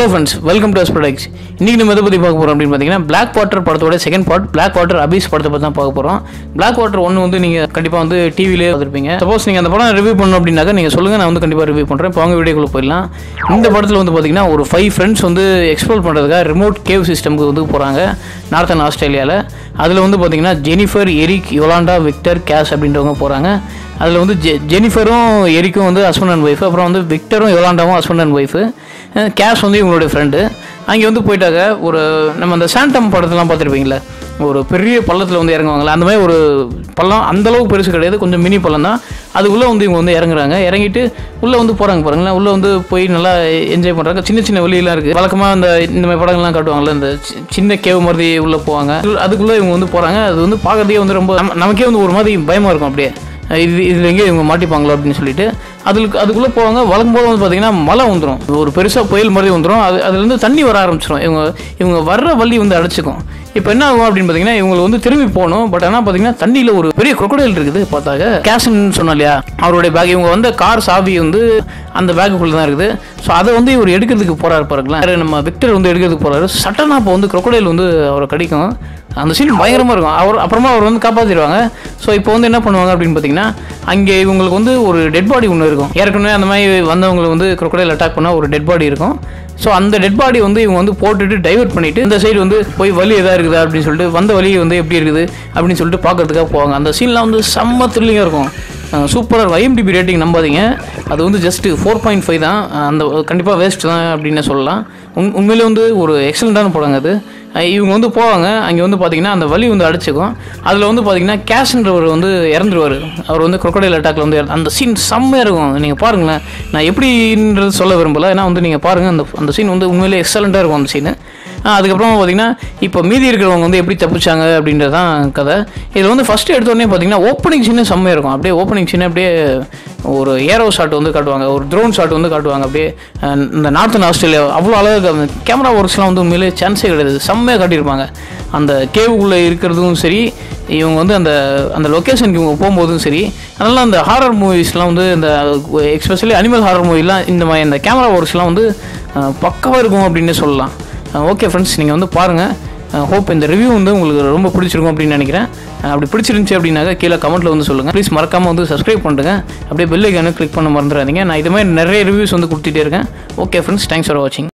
friends welcome to products இன்றைக்கி நம்ம எதை பற்றி பார்க்க போகிறோம் அப்படின்னு பார்த்தீங்கன்னா Black வாட்டர் படத்தோட second part Black water abyss படத்தை பற்றி தான் பார்க்க போகிறோம் Black வாட்டர் ஒன்று வந்து நீங்கள் கண்டிப்பாக வந்து டிவிலே பார்த்துருப்பீங்க சப்போஸ் நீங்கள் அந்த படம் ரிவ்யூ பண்ணணும் அப்படின்னாக்கா நீங்கள் சொல்லுங்கள் நான் வந்து கண்டிப்பாக ரிவ்யூ பண்ணுறேன் இப்போ அவங்க வீடியோக்குள்ளே போயிடலாம் இந்த படத்தில் வந்து பார்த்தீங்கன்னா ஒரு ஃபைவ் ஃப்ரெண்ட்ஸ் வந்து எக்ஸ்ப்ளோர் பண்ணுறதுக்காக ரிமோட் கேவ் சிஸ்டம்க்கு வந்து போகிறாங்க நார்த்தன் ஆஸ்திரேலியாவில் அதில் வந்து பார்த்தீங்கன்னா Jennifer Eric Yolanda Victor Cash அப்படின்றவங்க போகிறாங்க அதில் வந்து ஜெ ஜெனிஃபரும் எரிக்கும் வந்து ஹஸ்பண்ட் அண்ட் ஒய்ஃப் அப்புறம் வந்து விக்டரும் யோலாண்டாவும் ஹஸ்பண்ட் அண்ட் ஒய்ஃபு கேஷ் வந்து இவங்களுடைய ஃப்ரெண்டு அங்கே வந்து போயிட்டாங்க ஒரு நம்ம அந்த சாண்டம் படத்தெல்லாம் பார்த்துருப்பீங்களே ஒரு பெரிய பள்ளத்தில் வந்து இறங்குவாங்களே அந்த மாதிரி ஒரு பள்ளம் அந்த அளவுக்கு பெருசு கிடையாது கொஞ்சம் மினி பள்ளம் தான் அதுக்குள்ளே வந்து இவங்க வந்து இறங்குறாங்க இறங்கிட்டு உள்ளே வந்து போகிறாங்க பாருங்களேன் உள்ளே வந்து போய் நல்லா என்ஜாய் பண்ணுறாங்க சின்ன சின்ன வெளியெல்லாம் இருக்குது வழக்கமாக அந்த இந்த மாதிரி படங்கள்லாம் காட்டுவாங்கல்ல இந்த சி- சின்ன கேவ் மாதிரி உள்ளே போவாங்க அதுக்குள்ளே இவங்க வந்து போகிறாங்க அது வந்து பார்க்கறதுக்கே வந்து ரொம்ப நம்ம- நமக்கே வந்து ஒரு மாதிரி பயமாக இருக்கும் அப்படியே இது இதில் எங்கே இவங்க மாட்டிப்பாங்களோ அப்படின்னு சொல்லிட்டு அதுக்கு அதுக்குள்ளே போவாங்க வளரும் போது வந்து பார்த்தீங்கன்னா மழை வந்துடும் ஒரு பெருசாக புயல் மாதிரி வந்துடும் அது அதுலேருந்து தண்ணி வர ஆரம்பிச்சிடும் இவங்க இவங்க வர்ற வழி வந்து அடைச்சிக்கும் இப்போ என்ன ஆகும் அப்படின்னு பார்த்தீங்கன்னா இவங்களுக்கு வந்து திரும்பி போகணும் பட் ஆனால் பார்த்தீங்கன்னா தண்ணியில் ஒரு பெரிய crocodile இருக்குது பார்த்தாக்க கேஷன் சொன்னோம் இல்லையா அவருடைய பேக் இவங்க வந்து கார் சாவி வந்து அந்த பேக்குக்குள்ளே தான் இருக்குது ஸோ அதை வந்து இவர் எடுக்கிறதுக்கு போகிறாரு பாருங்களேன் நம்ம விக்டர் வந்து எடுக்கிறதுக்கு போகிறாரு சட்டனாக இப்போ வந்து crocodile வந்து அவரை கடிக்கும் அந்த சீன் பயங்கரமாக இருக்கும் அவர் அப்புறமா அவர் வந்து காப்பாற்றிடுவாங்க ஸோ இப்போ வந்து என்ன பண்ணுவாங்க அப்படின்னு பார்த்தீங்கன்னா அங்கே இவங்களுக்கு வந்து ஒரு டெட் பாடி ஒன்று இருக்கும் ஏற்கனவே அந்த மாதிரி வந்தவங்களை வந்து crocodile அட்டாக் பண்ணால் ஒரு டெட் பாடி இருக்கும் ஸோ அந்த டெட் பாடி வந்து இவங்க வந்து போட்டுட்டு டைவர்ட் பண்ணிட்டு இந்த சைடு வந்து போய் வலி எதா இருக்குதா அப்படின்னு சொல்லிட்டு வந்த வலி வந்து எப்படி இருக்குது அப்படின்னு சொல்லிட்டு பார்க்கறதுக்காக போவாங்க அந்த சீன்லாம் வந்து செம்ம த்ரில்லிங்காக இருக்கும் சூப்பராக இருக்கும் ஐஎம்டிபி ரேட்டிங் நம்பாதீங்க அது வந்து ஜஸ்ட் ஃபோர் பாயிண்ட் ஃபைவ் தான் அந்த கண்டிப்பாக வேஸ்ட் தான் அப்படின்னு சொல்லலாம் உண் உண்மையிலே வந்து ஒரு எக்ஸலண்ட்டான படங்க அது அஹ் இவங்க வந்து போவாங்க அங்கே வந்து பார்த்தீங்கன்னா அந்த வலி வந்து அடிச்சுக்கும் அதில் வந்து பார்த்தீங்கன்னா கேஷ்ன்றவர் வந்து இறந்துருவார் அவர் வந்து crocodile அட்டாக்ல வந்து இறந்து- அந்த சீன் செம்மையாக இருக்கும் நீங்கள் பாருங்களேன் நான் எப்படின்றது சொல்ல விரும்பல ஏன்னா வந்து நீங்கள் பாருங்கள் அந்த அந்த சீன் வந்து உண்மையிலே எக்ஸலண்ட்டாக இருக்கும் அந்த சீனு அதுக்கப்புறம் பார்த்தீங்கன்னா இப்போ மீதி இருக்கிறவங்க வந்து எப்படி தப்பிச்சாங்க அப்படின்றது தான் கதை இதில் வந்து ஃபஸ்ட்டு எடுத்த உடனே பார்த்தீங்கன்னா ஓப்பனிங் சீனே செம்மையாக இருக்கும் அப்படியே ஓப்பனிங் சீனே அப்படியே ஒரு ஏரோ ஷாட் வந்து காட்டுவாங்க ஒரு ட்ரோன் ஷாட் வந்து காட்டுவாங்க அப்படியே அஹ் இந்த நார்த்தன் ஆஸ்திரேலியா அவ்வளோ அழகாக அந்த கேமரா ஒர்க்ஸ்லாம் வந்து உண்மையிலே சான்ஸே கிடையாது செம்மையாக காட்டியிருப்பாங்க அந்த கேவுக்குள்ளே இருக்கிறதும் சரி இவங்க வந்து அந்த அந்த லொக்கேஷனுக்கு இவங்க போகும்போதும் சரி அதனால அந்த ஹாரர் மூவிஸ்லாம் வந்து இந்த எக்ஸ்பெஷலி அனிமல் ஹாரர் மூவிலாம் இந்த மாதிரி இந்த கேமரா ஒர்க்ஸ்லாம் வந்து பக்கவாக இருக்கும் அப்படின்னு சொல்லலாம் ஓகே ஃப்ரெண்ட்ஸ் நீங்கள் வந்து பாருங்கள் ஹோப் இந்த ரிவ்யூ வந்து உங்களுக்கு ரொம்ப பிடிச்சிருக்கும் அப்படின்னு நினைக்கிறேன் அஹ் அப்படி பிடிச்சிருந்துச்சி அப்படின்னாக்கா கீழே கமெண்ட்டில் வந்து சொல்லுங்கள் ப்ளீஸ் மறக்காமல் வந்து சப்ஸ்கிரைப் பண்ணுங்க அப்படியே பெல் ஐக்கானு கிளிக் பண்ண மறந்துடாதீங்க நான் இது மாதிரி நிறைய ரிவ்யூஸ் வந்து கொடுத்துட்டே இருக்கேன் ஓகே ஃப்ரெண்ட்ஸ் தேங்க்ஸ் ஃபார் வாட்சிங்